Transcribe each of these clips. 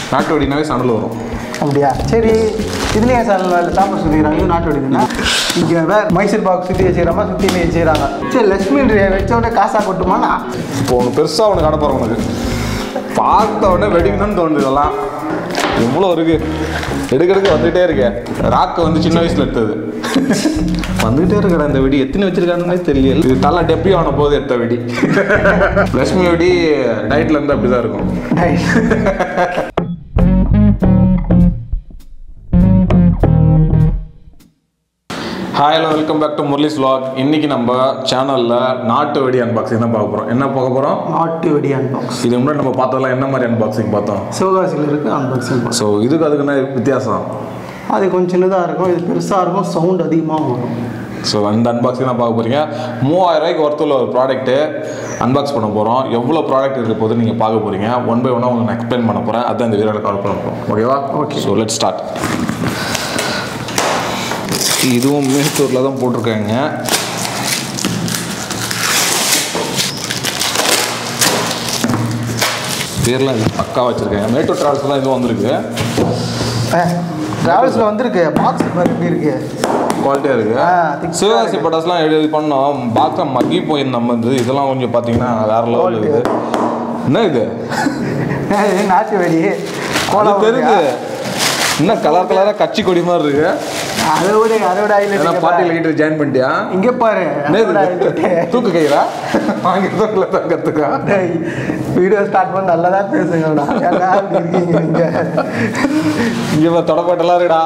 நாட்டு வெடினாவே சணல் வரும் அப்படியா சரி இதுலேயே சார் சாப்பாடு சுற்றிக்கிறாங்க இது நாட்டு வெடினா இங்கே வேற மைசூர் பாக் சுற்றி வச்சுக்கிறாம சுற்றி வச்சுக்கிறாங்க சரி லட்சுமி வச்ச உடனே காசா கொட்டுமாண்ணா இப்போ உனக்கு பெருசாக உனக்கு அனுப்புகிறேன் உனக்கு பார்த்த உடனே வெடிக்கணும்னு தோணுது இதெல்லாம் எவ்வளோ இருக்கு எடுக்க எடுக்க வந்துகிட்டே இருக்கே ராக்கு வந்து சின்ன வயசுல எடுத்தது வந்துகிட்டே இருக்கடா இந்த வெடி எத்தனை வச்சிருக்காங்கன்னே தெரியல இது தலை டெப்பி ஆன போது எடுத்த வெடி லட்சுமி வெடி டயட்ல இருந்து அப்படிதான் இருக்கும் hi hello welcome back to Murali's vlog இன்னைக்கு நம்ம சேனல்ல நாட்டு வெடி அன்பாக்சிங் தான் பார்க்க போறோம் என்ன பார்க்க போறோம் நாட்டு வெடி அன்பாக்ஸ் இது முன்னாடி நம்ம பார்த்ததெல்லாம் என்ன மாதிரி அன்பாக்சிங் பார்த்தோம் சிவகாசியில் இருக்குது அன்பாக்சிங் ஸோ இதுக்கு அதுக்கு என்ன வித்தியாசம் அது கொஞ்சம் சின்னதாக இருக்கும் இது பெருசாக இருக்கும் சவுண்ட் அதிகமாக வரும் ஸோ அந்த அன்பாக்சிங் தான் பார்க்க போறீங்க மூவாயிரம் ரூபாய்க்கு ஒருத்தர் ஒரு ப்ராடக்ட்டு அன்பாக்ஸ் பண்ண போகிறோம் எவ்வளோ ப்ராடக்ட் இருக்க போது நீங்கள் பார்க்க போறீங்க ஒன் பை ஒன்னாக உங்களுக்கு நான் எக்ஸ்பிளைன் பண்ண போகிறேன் அதான் இந்த வீடியோவில் கவர் பண்ண போகிறோம் ஓகேவா Okay. ஸோ லெட் ஸ்டார்ட் இதுவும் மேட்டூரில் தான் போட்டிருக்காங்க பேர்லாம் இது பக்கா வச்சுருக்காங்க மேட்டூர் ட்ராவல்ஸ் தான் இதுவும் வந்திருக்கு ட்ராவல்ஸில் வந்திருக்கு பாக்ஸ் எப்படி இருக்கு குவாலிட்டியாக இருக்கு ஆ, thick ஆ சிவகாசி பட்டாசுலாம் இது பண்ணோம் பாக்ஸை மக்கி போய் நம்ம வந்து இதெல்லாம் கொஞ்சம் பார்த்தீங்கன்னா வேற லெவல் இருக்குது என்ன இது இது நாட்டு வெடி அது கோலம் தெரியுது இன்னும் கலர் கலராக கட்சி கொடி மாதிரி இருக்கு அதை விட அதை விட ஏன்னா ஹைலைட் பார்ட்டியில் கிட்ட ஜாயின் பண்ணிட்டியா இங்கே பாரு அதை விட என்னது இது? highlight. தூக்கு கைரா வாங்கி தூக்கல தான் கற்றுக்கா டேய், வீடியோ ஸ்டார்ட் பண்ண நல்லதா பேசுங்கடா ஏன்டா இப்படி இருக்கீங்க நீங்க இங்கே தொடப்பாட்டெல்லாம் இருக்குடா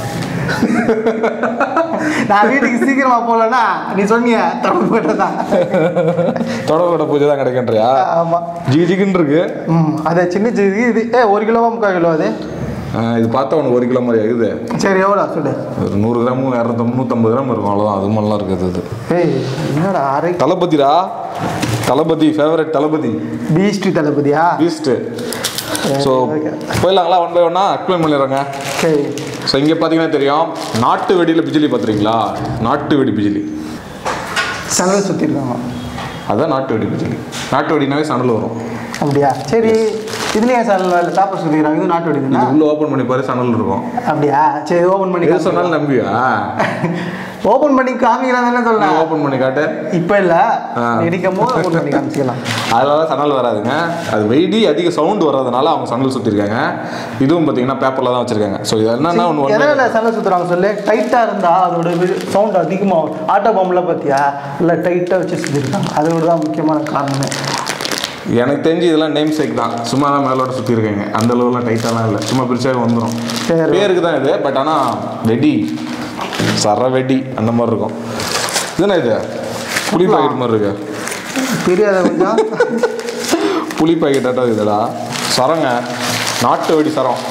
நான் வீட்டுக்கு சீக்கிரமா போகலன்னா நீ சொன்னிய தொடர்பு போட்டதான் தொடப்பட்ட பூஜை தான் கிடைக்கின்றியா ஆமா ஜிகி ஜிகின்னு இருக்கு ம் அதை சின்ன சிறு இது ஏ ஒரு கிலோவா முக்கால் கிலோ அது ஆ, இது பார்த்தா உனக்கு ஒரு கிலோ மாதிரி ஆகுது சரி எவ்வளோ சொல்லு ஒரு நூறு கிராம் இரநூத்தி முந்நூற்றம்பது கிராம் இருக்கும் அவ்வளோதான் அது மாதிரிலாம் இருக்குது அது ஏய் என்னடா அரை தளபதிடா தளபதி ஃபேவரட் தளபதி பீஸ்ட் தளபதியா பீஸ்ட்டு ஸோ போயிடலாங்களா ஒன் பை ஒன்னா எக்ஸ்பிளைன் பண்ணிடுறேங்க சரி ஸோ இங்கே பார்த்தீங்கன்னா தெரியும் நாட்டு வெடியில் பிஜிலி பார்த்துறீங்களா நாட்டு வெடி பிஜிலி சனல் சுற்றிருக்காங்க அதான் நாட்டு வெடி பிஜிலி நாட்டு வெடினாவே சணல் வரும் அப்படியா சரி இதுலேயே சனல் சாப்பாடு சுற்றிக்கிறாங்க இது நாட்டு வெடி தானே இது உள்ள ஓப்பன் பண்ணி பாரு சணல் இருக்கும் அப்படியா சரி ஓப்பன் பண்ணி எது சொன்னாலும் நம்பியா ஓப்பன் பண்ணி காமிக்கிறான் தானே சொல்லலாம் ஓப்பன் பண்ணி காட்டு இப்போ இல்லை ஆ. இடிக்கும் போது ஓப்பன் பண்ணி காமிச்சிக்கலாம் அதனால சணல் வராதுங்க அது வெடி அதிக சவுண்ட் வர்றதுனால அவங்க சணல் சுற்றிருக்காங்க இதுவும் பார்த்தீங்கன்னா பேப்பரில் தான் வச்சுருக்காங்க ஸோ இது என்னன்னா ஒன்று ஒன்று எதனால சண்டை சுற்றுறாங்க சொல்லு டைட்டாக இருந்தால் அதோட சவுண்ட் அதிகமாகும் ஆட்டோ பம்பில் பார்த்தியா இல்லை டைட்டாக வச்சு சுற்றிருக்காங்க அதோட தான் முக்கியமான காரணமே எனக்கு தெரிஞ்சு இதெல்லாம் நேம் சேக் தான் சும்மா தான் மேலோட சுற்றி இருக்காங்க அந்த அளவுலாம் டைட்டாலாம் இல்லை சும்மா பிரிச்சாவே வந்துடும் சரி. பேருக்கு தான் இது பட் ஆனால் வெடி சர வெடி அந்த மாதிரி இருக்கும் இதுனா இது புளி பாக்கெட் மாதிரி இருக்கு தெரியாத கொஞ்சம் புளி பாக்கெட்டாட்டம் இதுடா சரங்க நாட்டு வெடி சரம்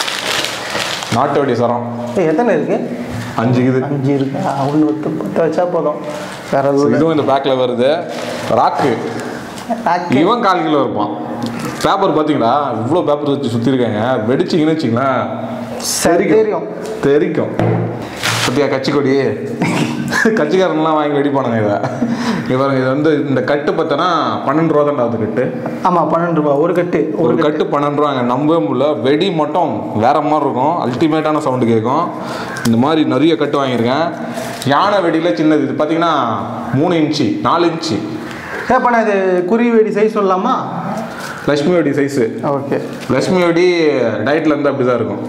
நாட்டு வெடி சரம் ஏய், எத்தனை இருக்கு அஞ்சு இது அஞ்சு இருக்கு ஒன்று ஒத்து பத்து வச்சா போதும் வேற So, எதுவும் இதுவும் இந்த பேக்கில் வருது ராக்கு இவன் கால் கிலோ இருப்பான் பேப்பர் பார்த்தீங்களா இவ்வளோ பேப்பர் வச்சு சுற்றிருக்காங்க வெடிச்சிங்கன்னு வச்சிங்களேன் சரி தெரியும் தெரிக்கும் பத்தியா கட்சிக்கொடி கட்சிக்காரன்லாம் வாங்கி வெடிப்பானுங்க இதை இங்க பாருங்க இது வந்து இந்த கட்டு பார்த்தோன்னா பன்னெண்டு ரூபா தான் கட்டு ஆமாம் பன்னெண்டு ரூபா ஒரு கட்டு ஒரு கட்டு பன்னெண்டு ரூபாங்க நம்பவே முடியல வெடி மட்டும் வேற மாதிரி இருக்கும் அல்டிமேட்டான சவுண்டு கேட்கும் இந்த மாதிரி நிறைய கட்டு வாங்கியிருக்கேன் யானை வெடியில் சின்னது இது பார்த்தீங்கன்னா மூணு இன்ச்சு நாலு இன்ச்சு ஏ பண்ண இது குருவி வெடி சைஸ் சொல்லலாமா லக்ஷ்மி வெடி சைஸு ஓகே லக்ஷ்மி வெடி டயட்ல இருந்து அப்படி தான் இருக்கும்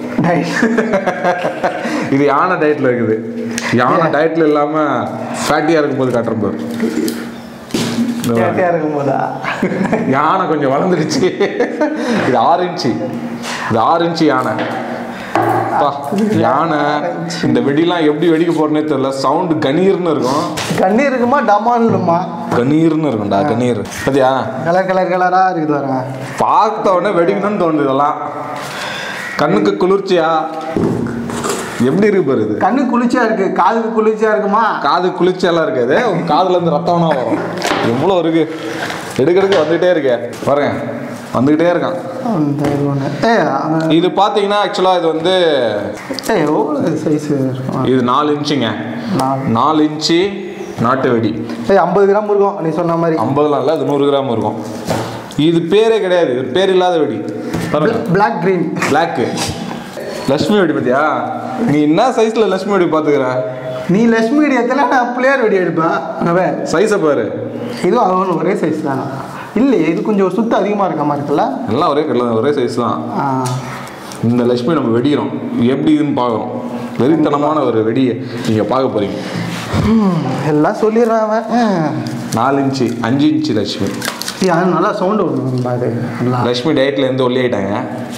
இது யானை டயட்ல இருக்குது யானை டயட்ல இல்லாம ஃபேட்டியா இருக்கும்போது காட்டுறேன் பாரு இந்த பாரு. கேட்டியாக இருக்கும் போதா யானை கொஞ்சம் வளர்ந்துடுச்சு இது ஆறு இன்ச்சு இது ஆறு இன்ச்சு யானை அப்பா, யானை இந்த வெடிலாம் எப்படி வெடிக்க போறேனே தெரியல சவுண்டு கணீர்னு இருக்கும் கண்ணீர் இருக்குமா டமால்னுமா கணீர்னு இருக்கும்டா கணீர் பாத்தியா கலர் கலர் கலராக இருக்குது பாருங்க பார்த்த உடனே வெடிக்கணும்னு தோணுது இதெல்லாம் கண்ணுக்கு குளிர்ச்சியா எப்படி இருக்கு பாரு இது கண்ணு குளிர்ச்சியா இருக்கு காதுக்கு குளிர்ச்சியா இருக்குமா காது குளிர்ச்சியெல்லாம் இருக்காது உங்க காதுல இருந்து ரத்தம்னா வரும் எவ்வளோ இருக்கு எடுக்க எடுக்க வந்துகிட்டே இருக்கே பாருங்க வந்துகிட்டே இருக்கான் அந்த இது ஒன்று ஏ அவன் இது பார்த்தீங்கன்னா ஆக்சுவலாக இது வந்து ஏ எவ்வளோ சைஸ் இருக்கும் இது நாலு இன்ச்சுங்க நாலு நாலு இன்ச்சு நாட்டு வெடி ஏய் ஐம்பது கிராம் இருக்கும் நீ சொன்ன மாதிரி ஐம்பதுலாம் இல்லை அது நூறு கிராம் இருக்கும் இது பேரே கிடையாது இது பேர் இல்லாத வெடி பாருங்க பிளாக் கிரீன் பிளாக்கு லக்ஷ்மி வெடி பார்த்தியா நீ என்ன சைஸ்ல லக்ஷ்மி வெடி பார்த்துக்கிற நீ லட்சுமி வெடி எத்தனை நான் பிள்ளையார் வெடி எடுப்பேன் அங்கே சைஸை பாரு இதுவும் அவனும் ஒரே சைஸ் தானே இல்லையே இது கொஞ்சம் சுத்தம் அதிகமாக இருக்க மாதிரி இருக்குல்ல எல்லாம் ஒரே கலர் ஒரே சைஸ் தான் ஆ. இந்த லட்சுமி நம்ம வெடிக்கிறோம் எப்படின்னு பார்க்குறோம் வெறித்தனமான ஒரு வெடியை நீங்கள் பார்க்க போறீங்க ம், எல்லாம் சொல்லிடுறான் அவன் ம். நாலு இன்ச்சு அஞ்சு இன்ச்சு லட்சுமி ஏய், அது நல்லா சவுண்டு வரும் அது நல்லா லட்சுமி டயட்ல இருந்து ஒல்லி ஆயிட்டாங்க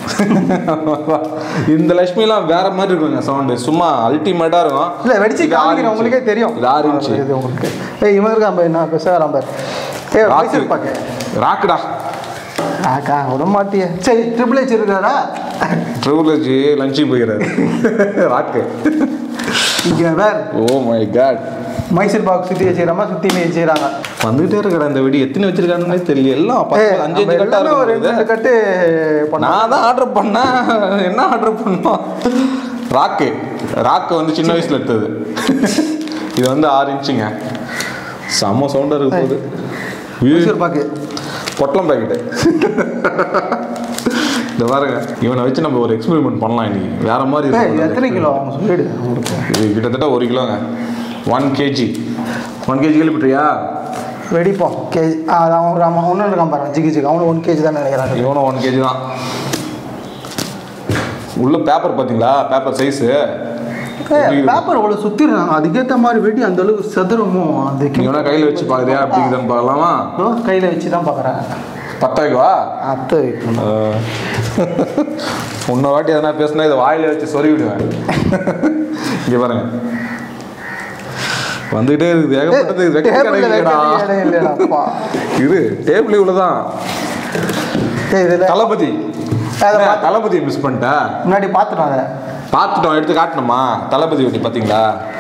இந்த லட்சுமிலாம் வேற மாதிரி இருக்குங்க சவுண்டு சும்மா அல்டிமேட்டா இருக்கும் இல்லை வெடிச்சு இது ஆறு காமிக்கிறேன் inch. உங்களுக்கே தெரியும் இது ஆறு இன்ச்சு இது உங்களுக்கு ஏய் இவன் இருக்கான் பாரு நான் பெருசாக வரான் பாரு ஏய் வயசு பார்க்க ராக்குடா ஆக்கா விட மாட்டியே சரி ட்ரிபிள் ஹெச் இருக்காரா ட்ரிபிள் வச்சு லஞ்சுக்கு போயிடுறாரு ராக்கு இங்கே வேற oh my god Mysore pak சுற்றி வச்சுக்கிறாமா சுற்றியுமே வச்சுக்கிறாங்க வந்துட்டே இருக்கடா இந்த வெடி எத்தனை வச்சிருக்காங்கன்னே தெரியல எல்லாம் பத்து, ஏய், அஞ்சு நம்ம அஞ்சு கட்டா எல்லாமே ஒரு இருக்கும் ரெண்டு கட்டு பண்ணா நான் தான் ஆர்டர் பண்ணேன் என்ன ஆர்டர் பண்ணோம் ராக்கு ராக்கு வந்து சின்ன வயசுல எடுத்தது இது வந்து ஆறு இன்ச்சுங்க செம்ம சவுண்டாக இருக்க போகுது மைசூர் பாக்கு பொட்டலம் பாக்கெட்டு இந்த பாருங்க இவனை வச்சு நம்ம ஒரு எக்ஸ்பெரிமெண்ட் பண்ணலாம் இன்னைக்கு வேற மாதிரி ஏய், இருக்கும் இது எத்தனை கிலோ அவங்க சொல்லிடு உங்களுக்கு இது கிட்டத்தட்ட ஒரு கிலோங்க ஒன் கேஜி ஒன் கேஜி கேள்விப்பட்டியா வெடிப்போம் கேஜி அவன் ஒரு அவன் ஒன்று இருக்கான் பாரு ஜிகி ஜிகி அவனு ஒன் கேஜி தான் நினைக்கிறாங்க இவனும் ஒன் கேஜி தான் உள்ள பேப்பர் பார்த்தீங்களா பேப்பர் சைஸு பேப்பர் அவ்வளோ சுற்றிடுறாங்க அதுக்கேற்ற மாதிரி வெடி அந்த அளவுக்கு செதறுமோ அது நீ வேணா கையில் வச்சு பார்க்குறியா அப்படிங்குதான்னு பார்க்கலாமா கையில் வச்சு தான் பார்க்குறேன் பத்தாயிக்குவா அத்தை வைக்கணும் உன்னை வாட்டி எதனா பேசினா இதை வாயில வச்சு சொறி விடுவேன் இங்கே பாருங்க வந்துகிட்டே இருக்குது ஏகப்பட்டது இது வைக்க டேபிள்ல கிடைக்கலடா. வைக்க இடம் இல்லைடாப்பா. இது டேபிள் இவ்வளோதான் ஏய், இதுல தளபதி அதை என்ன, பார்த்து- தளபதி மிஸ் பண்ணிட்டேன் முன்னாடி பார்த்துட்டோம் அதை பார்த்துட்டோம் எடுத்து காட்டணுமா தளபதி வெட்டி பார்த்தீங்களா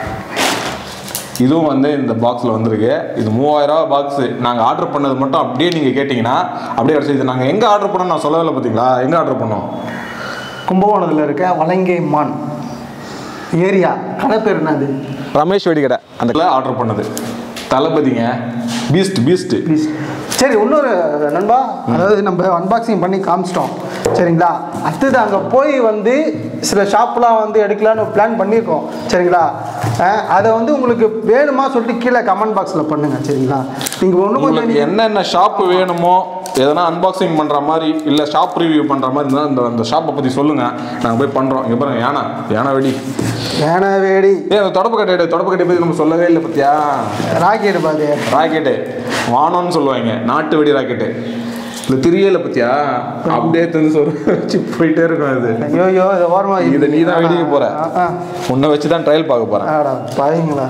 இதுவும் வந்து இந்த பாக்ஸில் வந்திருக்கு இது மூவாயிரம் ரூபா பாக்ஸு நாங்கள் ஆர்டர் பண்ணது மட்டும் அப்படியே நீங்கள் கேட்டிங்கன்னா அப்படியே கிடச்சி இது நாங்கள் எங்கே ஆர்டர் பண்ணோம் நான் சொல்லவே இல்லை பார்த்தீங்களா எங்கே ஆர்டர் பண்ணோம் கும்பகோணத்தில் இருக்க வலங்கை மான் ஏரியா கடை பேர் என்னது ரமேஷ் வெடிக்கடை அந்த ஆர்டர் பண்ணது தளபதிங்க பீஸ்ட் பீஸ்ட் ப்ளீஸ் சரி இன்னொரு நண்பா அதாவது நம்ம அன்பாக்சிங் பண்ணி காமிச்சிட்டோம் சரிங்களா அடுத்தது அங்கே போய் வந்து சில ஷாப்லாம் வந்து எடுக்கலான்னு பிளான் பண்ணியிருக்கோம் சரிங்களா அஹ், அதை வந்து உங்களுக்கு வேணுமா சொல்லிட்டு கீழே கமெண்ட் பாக்ஸில் பண்ணுங்க சரிங்களா நீங்கள் ஒன்று கொஞ்சம் உங்களுக்கு என்னென்ன ஷாப் வேணுமோ எதனா அன்பாக்சிங் பண்ணுற மாதிரி இல்லை ஷாப் ரிவ்யூ பண்ணுற மாதிரி இருந்தால் இந்த அந்த ஷாப்பை பற்றி சொல்லுங்கள் நாங்கள் போய் பண்ணுறோம் இங்கே பாருங்க யானை யானை வெடி வேணா வேடி ஏ அந்த தொடப்பு கட்டை தொடப்பு கட்டை பற்றி நம்ம சொல்லவே இல்லை பத்தியா ராக்கெட் பாது ராக்கெட்டு வானம்னு சொல்லுவாங்க நாட்டு வெடி ராக்கெட்டு இந்த திரியல பத்தியா அப்படியே தந்து சொல் வச்சு போயிட்டே இருக்கும் அது ஐயோ ஐயோ இதை ஓரமா இதை நீ தான் வெடிக்க போற ஆ, ஆ. உன்னை வச்சு தான் ட்ரையல் பார்க்க போகிறேன் ஆடா பாருங்களா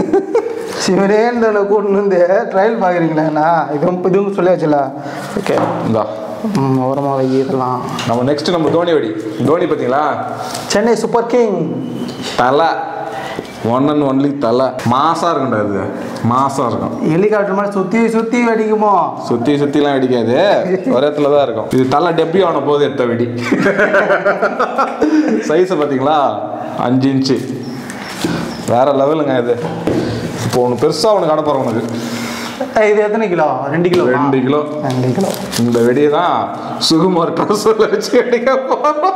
சிவனேன்னு கூட்டின்னு வந்து ட்ரையல் பார்க்குறீங்களாண்ணா இதுவும் இதுவும் சொல்லியாச்சுல ஓகே இந்தா ம் ஓரமாக வை இதெல்லாம் நம்ம நெக்ஸ்ட் நம்ம தோனி வெடி தோனி பார்த்தீங்களா சென்னை சூப்பர் கிங் தலை ஒன் அண்ட் ஒன்லி தலை மாசா இருக்கும்டா இது மாசா இருக்கும் ஹெலிகாப்டர் மாதிரி சுற்றி சுற்றி வெடிக்குமோ சுத்தி சுத்திலாம் வெடிக்காது ஒரு இடத்துல தான் இருக்கும் இது தலை டெப்பி ஆன போது எடுத்த வெடி சைஸை பார்த்தீங்களா அஞ்சு இன்ச்சு வேற லெவலுங்க இது இப்போ ஒன்று பெருசாக ஒன்று காண போகிறோம் உனக்கு ஏய், இது எத்தனை கிலோ ரெண்டு கிலோ ரெண்டு கிலோ ரெண்டு கிலோ இந்த வெடியை தான் சுகுமார் ட்ரௌசரில் வச்சு வெடிக்க போகிறோம்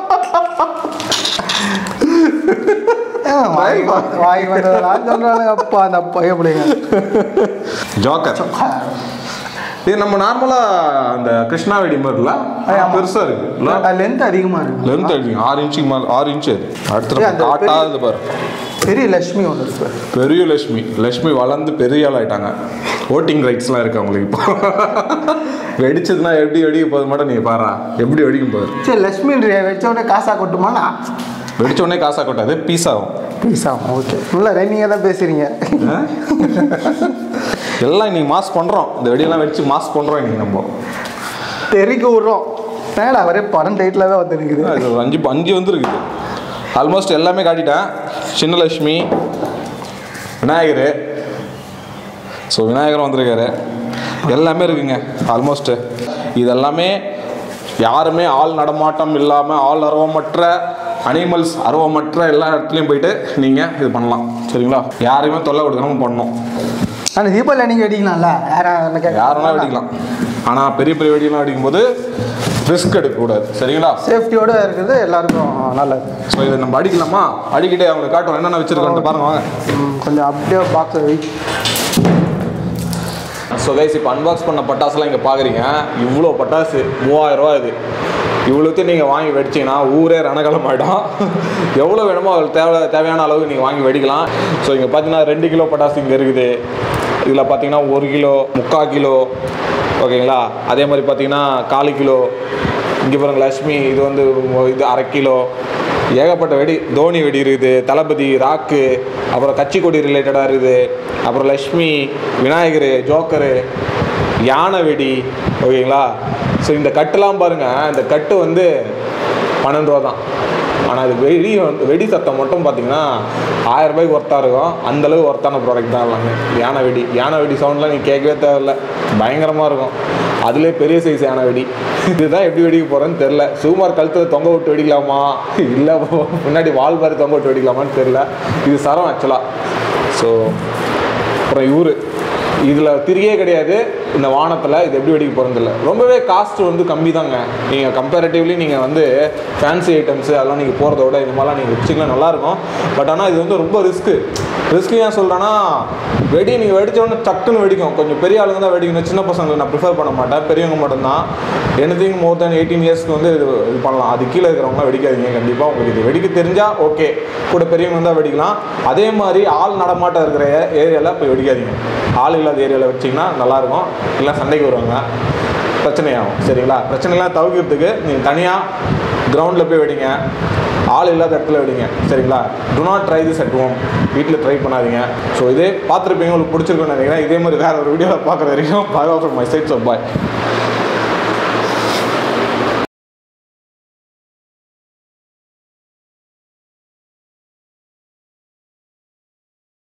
வாய் வாய் வந்ததெல்லாம் சொல்கிறாங்க அப்பா அந்த அப்பா எப்படிங்க ஜோக்கர் இது நம்ம நார்மலாக அந்த கிருஷ்ணா வெடி மாதிரில ஆமா. பெருசாக இருக்குல்ல லென்த் அதிகமாக இருக்கு லென்த் அடிக்கும் ஆறு இன்ச்சுக்கு மேலே ஆறு இன்ச்சு அது அடுத்து ஏய், நம்ம அந்த காட்டாது பாரு பெரிய லட்சுமி ஒன்று இருக்கு பெரிய லட்சுமி லட்சுமி வளர்ந்து பெரிய ஆள் ஆயிட்டாங்க ஓட்டிங் ரைட்ஸ்லாம் இருக்கு அவங்களுக்கு இப்போ வெடிச்சதுன்னா எப்படி வெடிக்க போகுது மட்டும் நீ பாரா எப்படி வெடிக்கும் போகுது சரி லட்சுமி வச்ச உடனே காசா கொட்டுமாண்ணா வெடிச்ச உடனே காசா கொட்டாது பீஸ் ஆகும் ப்ளீஸ் ஆகும் ஓகே நல்லா ரைமிங்காக தான் பேசுகிறீங்க ஆ? எல்லாம் இன்னைக்கு மாஸ் பண்ணுறோம் இந்த வெடியெல்லாம் வெடிச்சு மாஸ் பண்ணுறோம் இன்னைக்கு நம்ம தெறிக்க விட்றோம் மேலே அவரே படம் டைட்டிலாகவே வந்துருக்குது இது ஒரு அஞ்சு அஞ்சு வந்துருக்குது ஆல்மோஸ்ட் எல்லாமே காட்டிட்டேன் சின்னலட்சுமி விநாயகர் ஸோ விநாயகரும் வந்திருக்காரு எல்லாமே இருக்குங்க ஆல்மோஸ்ட்டு இதெல்லாமே யாருமே ஆள் நடமாட்டம் இல்லாமல் ஆள் அருவமற்ற அனிமல்ஸ் அருவமற்ற எல்லா இடத்துலையும் போயிட்டு நீங்கள் இது பண்ணலாம் சரிங்களா யாரையுமே தொல்லை கொடுக்காம பண்ணணும் ஆனால் தீபாவளி நீங்கள் வெடிக்கலாம்ல யாரும் என்ன கேட்க யாரெல்லாம் வெடிக்கலாம் ஆனால் பெரிய பெரிய வெடியெல்லாம் வெடிக்கும்போது ரிஸ்க் எடுக்கக்கூடாது சரிங்களா சேஃப்டியோட இருக்கிறது எல்லாருக்கும் நல்லது ஸோ இதை நம்ம அடிக்கலாமா அடிக்கிட்டே அவங்களுக்கு காட்டுவோம் என்னென்ன வச்சிருக்கோம் பாருங்க வாங்க ம், கொஞ்சம் அப்படியே பாக்ஸ் வை ஸோ கைஸ் இப்போ அன்பாக்ஸ் பண்ண பட்டாசுலாம் இங்கே பார்க்குறீங்க இவ்வளோ பட்டாசு மூவாயிரம் ரூபா இது இவ்வளோத்தையும் நீங்கள் வாங்கி வெடிச்சிங்கன்னா ஊரே ரணகலம் ஆகிடும் எவ்வளோ வேணுமோ அதுக்கு தேவை தேவையான அளவுக்கு நீங்கள் வாங்கி வெடிக்கலாம் ஸோ இங்கே பார்த்தீங்கன்னா ரெண்டு கிலோ பட்டாசு இங்கே இருக்குது இதில் பார்த்தீங்கன்னா ஒரு கிலோ முக்கால் கிலோ ஓகேங்களா அதே மாதிரி பார்த்தீங்கன்னா கால் கிலோ இங்கே பாருங்க லக்ஷ்மி இது வந்து இது அரை கிலோ ஏகப்பட்ட வெடி தோனி வெடி இருக்குது தளபதி ராக்கு அப்புறம் கட்சி கொடி ரிலேட்டடாக இருக்குது அப்புறம் லக்ஷ்மி விநாயகர் ஜோக்கரு யானை வெடி ஓகேங்களா ஸோ இந்த கட்டுலாம் பாருங்கள் இந்த கட்டு வந்து பன்னெண்டு ரூபா தான் ஆனால் அது வெடி வந்து வெடி சத்தம் மட்டும் பார்த்தீங்கன்னா ஆயிரம் ரூபாய்க்கு ஒர்த்தாக இருக்கும் அந்தளவு ஒர்த்தான ப்ராடக்ட் தான் எல்லாமே யானை வெடி யானை வெடி சவுண்ட்லாம் நீ கேட்கவே தேவையில்ல பயங்கரமாக இருக்கும் அதுலேயே பெரிய சைஸ் யானை வெடி இதுதான் எப்படி வெடிக்க போகிறேன்னு தெரில சுகுமார் கழுத்தில் தொங்க விட்டு வெடிக்கலாமா இல்லை முன்னாடி வால் மாதிரி தொங்க விட்டு வெடிக்கலாமான்னு தெரில இது சரம் ஆக்சுவலாக ஸோ அப்புறம் இவரு இதில் திரியே கிடையாது இந்த வானத்தில் இது எப்படி வெடிக்க போகிறது இல்லை ரொம்பவே காஸ்ட் வந்து கம்மி தாங்க நீங்கள் கம்பேரிட்டிவ்லி நீங்கள் வந்து ஃபேன்சி ஐட்டம்ஸு அதெல்லாம் நீங்கள் போகிறத விட இந்த மாதிரிலாம் நீங்கள் வச்சிக்கலாம் நல்லாயிருக்கும் பட் ஆனால் இது வந்து ரொம்ப ரிஸ்க்கு ரிஸ்க்கு ஏன் சொல்கிறேன்னா வெடி நீங்கள் வெடிச்ச உடனே டக்குன்னு வெடிக்கும் கொஞ்சம் பெரிய ஆளுங்க தான் வெடிக்கணும் சின்ன பசங்களுக்கு நான் ப்ரிஃபர் பண்ண மாட்டேன் பெரியவங்க மட்டும்தான் எனிதிங் மோர் தென் எயிட்டீன் இயர்ஸ்க்கு வந்து இது இது பண்ணலாம் அது கீழே இருக்கிறவங்களாம் வெடிக்காதீங்க கண்டிப்பாக உங்களுக்கு இது வெடிக்க தெரிஞ்சால் ஓகே கூட பெரியவங்க தான் வெடிக்கலாம் அதே மாதிரி ஆள் நடமாட்டம் இருக்கிற ஏரியாவில் போய் வெடிக்காதீங்க ஆள் இல்லாத ஏரியாவில் வச்சிங்கன்னா நல்லாயிருக்கும் இல்லை சண்டைக்கு வருவாங்க பிரச்சனையாகும் சரிங்களா பிரச்சனைலாம் தவிர்க்கிறதுக்கு நீங்கள் தனியாக கிரவுண்டில் போய் வெடிங்க ஆள் இல்லாத இடத்துல வெடிங்க சரிங்களா do not try this at home வீட்டில் ட்ரை பண்ணாதீங்க ஸோ இதே பார்த்துருப்பீங்க உங்களுக்கு பிடிச்சிருக்குன்னு நினைக்கிறேன் இதே மாதிரி வேறு ஒரு வீடியோவில் பார்க்குற வரைக்கும் bye of my sides of bye